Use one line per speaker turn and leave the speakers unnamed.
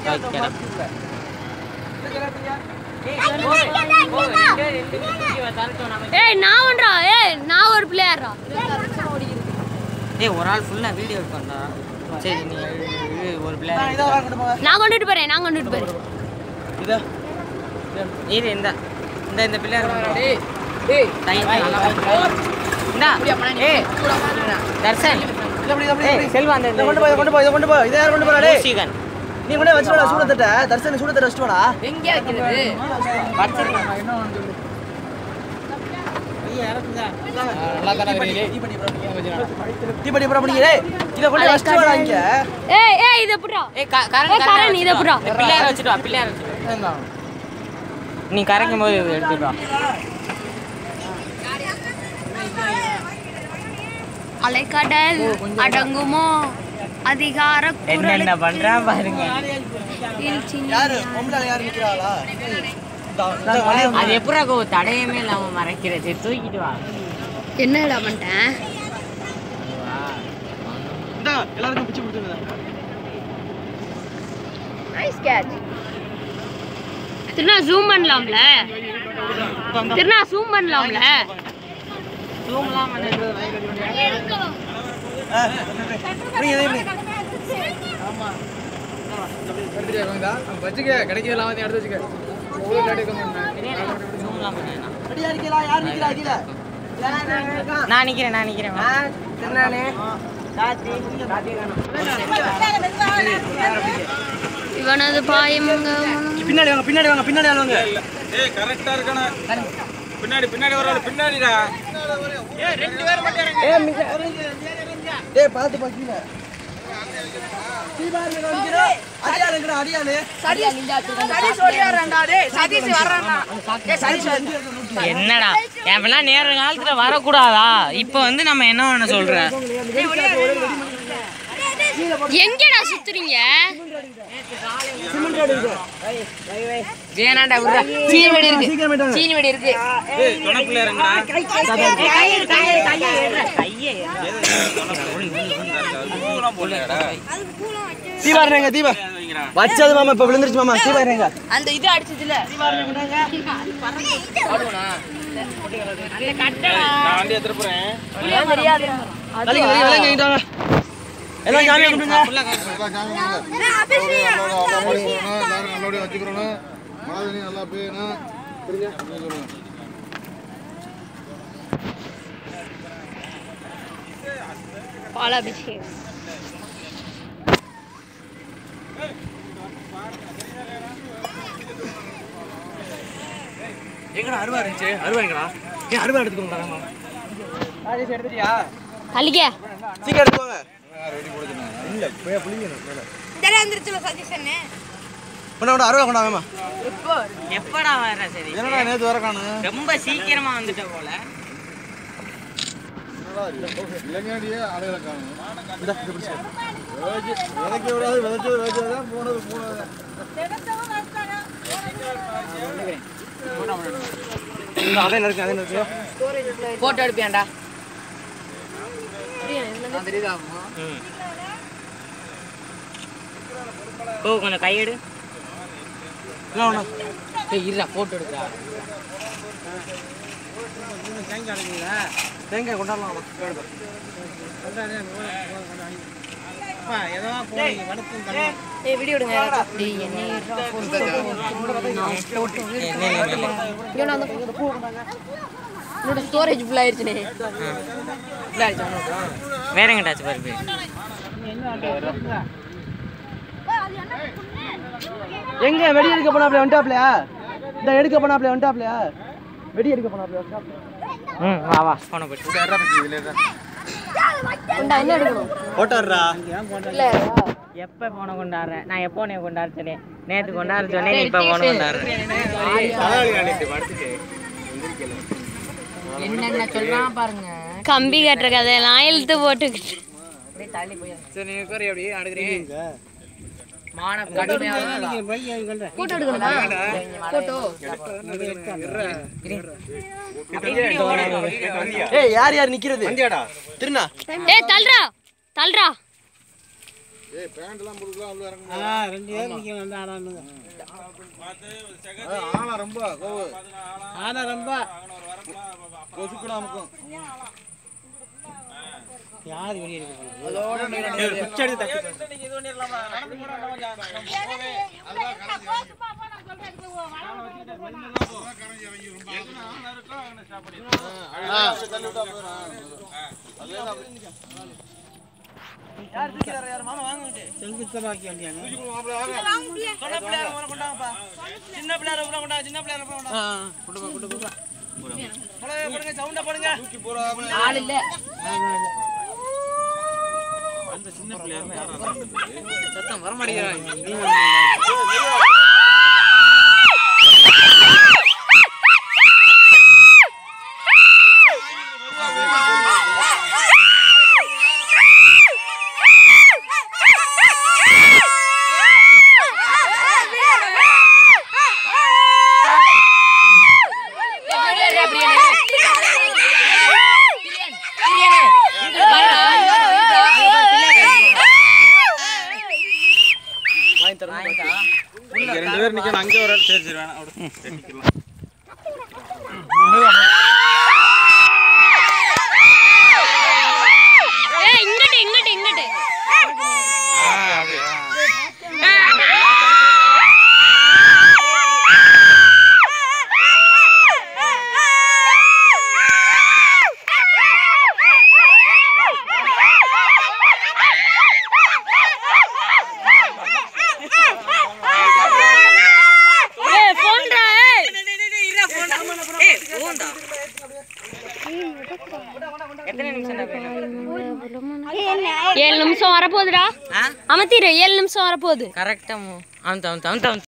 ஏய் நான் ஒன்றா ஏய் நான் ஒரு பிளேயர்ரா
ஏய் ஒரு ஆள் ஃபுல்லாக வீடியோ எடுக்கண்டா சரி நீ இது ஒரு பிள்ளையா
நான் கொண்டுட்டு போறேன் நான் கொண்டுட்டு போறேன்
இதா
இது இந்த இந்த இந்த பிள்ளையார் தையத்தை நல்லா பார்த்து. இந்தா ஏய் தர்சன்
இப்படி இப்படி
ஏய் செல்வா அந்த
இதை கொண்டு போய் இதை கொண்டு போய் இதை கொண்டு போய் இதை யார் கொண்டு போறா டேய்
மூசிகன்
நீ கொண்டு போய் வச்சுடா சூடத்தட்ட தர்சன் சூடத்தட்ட வச்சுட்டு வாடா தீபடி புறா பிடிங்க டேய் இதை கொண்டு போய் வச்சுட்டு வாடா இங்க
ஏய் ஏய் இது எப்படிடா
ஏய் க- கரண்
ஏய், கரண், இதை புறா.
இந்த பிள்ளையார் வச்சுட்டு வா பிள்ளையார் வச்சுட்டு வா. நீ கரைக்கும் போது இது எடுத்துட்டு வா
அலைக்கடல் அடங்குமோ அதிகார
என்னென்ன பண்றா பாருங்க
யாரு பொம்பளை யாரு நிக்கிறாளா இந்த- இந்த வழியை வந்து-
அது எப்படா கோ தடையமே இல்லாம மறைக்கிறது தூக்கிட்டு வா
என்னடா பண்ணிட்டேன்
இந்தா, எல்லாருக்கும் பிச்சு கொடுத்துருங்க
திருநா ஜூம் பண்ணலாம்ல திருநா ஜூம் பண்ணலாம்ல
தூங்கலாம்
பிடிங்க இதை பிடிங்க
வச்சுக்க கிடைக்கலாம் வந்து எடுத்து வச்சுக்க ஒவ்வொரு எடுக்க
தூங்கலாம்
ரெடியா இருக்கீங்களா யார் நிக்கிறா கீழே யார் இருக்கா?
நான் நிக்கிறேன் நான் நிக்கிறேன் வா.
திருநாளே
இவனது பாயமுங்க
பின்னாடி வாங்க பின்னாடி வாங்க பின்னாடி ஆள் வாங்க
ஏய் கரெக்டா இருக்கணும் பின்னாடி பின்னாடி வர பின்னாடிடா
டேய் பாத்து பாக்கீங்க அடியாளு இருக்கடா அடியாளு
என்னடா எல்லாம் நேர காலத்துல வரக்கூடாதா இப்போ வந்து நம்ம என்ன பண்ண சொல்ற
எங்கடா சுத்துறீங்க
வேணாண்டா விட்றா சீனி வெடி இருக்கு
சீக்கிரம் போயிட்டு வாங்க.
சீனி வெடி இருக்கு
ஏய் துணைப்புல இறங்குடா பூலாம் போடலடா
தீபா இருங்க தீபா வச்சது மாமா இப்ப விழுந்துருச்சு மாமா தீபா இருங்க
அந்த இது அடிச்சதுல
நான் வண்டி எடுத்துட்டு போறேன்
விலகி விலகி விலகி இங்கிட்டு வாங்க எல்லாம் ஜாலியா கும்பிடுங்க
நல்லபடியா வச்சுக்கிறோம் மழை தண்ணி நல்லா பெய்யணும்
பாலாபிஷேகம்
எங்கடா அருவா இருந்துச்சு அருவா எங்கடா ஏன் அருவா எடுத்துக்கோங்க எடுத்துட்டியா
அழிக்க
சீக்கிரம் எடுத்துக்கோங்க கொண்டா கொண்டா அருவா கொண்டா வேமா
எப்படா வர சரி
என்னடா நேத்து வர காணு
ரொம்ப சீக்கிரமா வந்துட்ட போல
இளைஞடியே ஆளுகளை காணு
இந்தா இது பிடிச்சு
விதைக்க விடாது விதைச்சு விதைச்சதான் போனது போனது
இந்த அதே இருக்கு அதே இருக்கு
போட்டோ எடுப்பியாண்டா ஓ கொஞ்சம் கையெடு
இல்லை ஒண்ணா
ஏய் இருடா போட்டோ எடுக்கிறா
தேங்காய் கொண்டாடலாம்
என்னோட ஸ்டோரேஜ் ஃபுல் ஆயிருச்சுனே
வேற எங்கிட்டாச்சு பாரு போய்.
எங்க வெடி எடுக்க போனாப்ல வந்துட்டாப்லையா இந்த எடுக்க போனாப்ல வந்துட்டாப்லையா வெடி எடுக்க போனாப்ல வந்துட்டாப்லையா
ம் வா வா போன போட்டு
என்ன எடுக்கணும்
ஓட்டாடுறா
எப்போ போன கொண்டாடுற நான் எப்போ உன்னை கொண்டாட சொன்னேன் நேற்று கொண்டாட சொன்னேன் நீ இப்போ போன கொண்டாடுற என்னென்ன சொல்றான் பாருங்க
கம்பி கட்டுற கதையெல்லாம் இழுத்து போட்டுக்கிட்டு
அப்படியே தள்ளி போய்
சரி நீங்க உட்காரு அப்படியே அடுக்கிறீங்க
மான கடுமையாக
போட்டோ எடுக்கணுமா போட்டோ
ஏய் யார் யார் நிக்கிறது திருநா
ஏய் தள்ளுறா தள்ளுறா
ஏய் பேண்ட் எல்லாம் முறுக்கலாம் உள்ள இறங்க
ரெண்டு பேர் நிற்கணும் வந்து ஆடானுங்க
ஆனா ரொம்ப கோவு
ஆனா ரொம்ப
கொசுக்கடா அமுக்கும்
யார் வெளியே எடுக்க யார் தூக்கிறாரு யார் மாமா வாங்க செங்குத்தமாக்கி வண்டியாங்க சொன்ன பிள்ளையார முறை கொண்டாங்கப்பா சின்ன பிள்ளையார கூட கொண்டாங்க சின்ன பிள்ளையார கூட கொண்டாங்க கொண்டு போ கொண்டு போ போடுங்க போடுங்க சவுண்டா போடுங்க தூக்கி
ஆள் இல்ல சத்தம் வர
வாங்கி தரேன்
ரெண்டு பேர் நிக்கணும் அங்கே ஒரு ஆள் சரி சரி வேணாம் அப்படி
ஏய் இங்கட்டு இங்கட்டு இங்கட்டு ஏய் போன்டா ஏய்
எத்தனை நிமிஷம்
ஏழு நிமிஷம் வரப்போகுதுடா
ஆ
அமர்த்திடு ஏழு நிமிஷம் வரப்போகுது
கரெக்டா அமுத்து அமுத்து அமுத்து அமுத்து